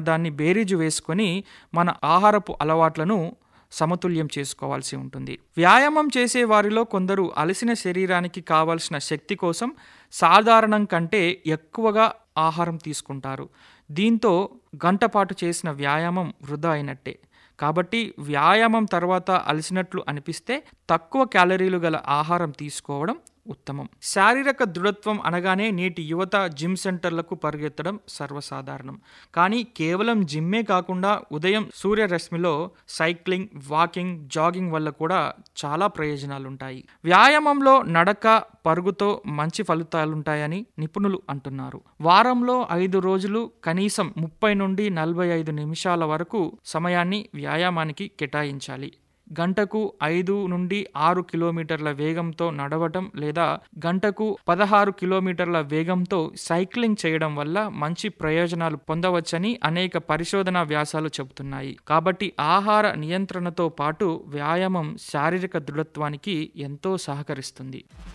దాన్ని బేరీజు వేసుకొని మన ఆహారపు అలవాట్లను సమతుల్యం చేసుకోవాల్సి ఉంటుంది వ్యాయామం చేసే వారిలో కొందరు అలసిన శరీరానికి కావాల్సిన శక్తి కోసం సాధారణం కంటే ఎక్కువగా ఆహారం తీసుకుంటారు దీంతో గంటపాటు చేసిన వ్యాయామం వృధా అయినట్టే కాబట్టి వ్యాయామం తర్వాత అలసినట్లు అనిపిస్తే తక్కువ క్యాలరీలు గల ఆహారం తీసుకోవడం ఉత్తమం శారీరక దృఢత్వం అనగానే నేటి యువత జిమ్ సెంటర్లకు పరిగెత్తడం సర్వసాధారణం కానీ కేవలం జిమ్మే కాకుండా ఉదయం సూర్యరశ్మిలో సైక్లింగ్ వాకింగ్ జాగింగ్ వల్ల కూడా చాలా ప్రయోజనాలు ఉంటాయి వ్యాయామంలో నడక పరుగుతో మంచి ఫలితాలుంటాయని నిపుణులు అంటున్నారు వారంలో ఐదు రోజులు కనీసం ముప్పై నుండి నలభై ఐదు నిమిషాల వరకు సమయాన్ని వ్యాయామానికి కేటాయించాలి గంటకు ఐదు నుండి ఆరు కిలోమీటర్ల వేగంతో నడవటం లేదా గంటకు పదహారు కిలోమీటర్ల వేగంతో సైక్లింగ్ చేయడం వల్ల మంచి ప్రయోజనాలు పొందవచ్చని అనేక పరిశోధనా వ్యాసాలు చెబుతున్నాయి కాబట్టి ఆహార నియంత్రణతో పాటు వ్యాయామం శారీరక దృఢత్వానికి ఎంతో సహకరిస్తుంది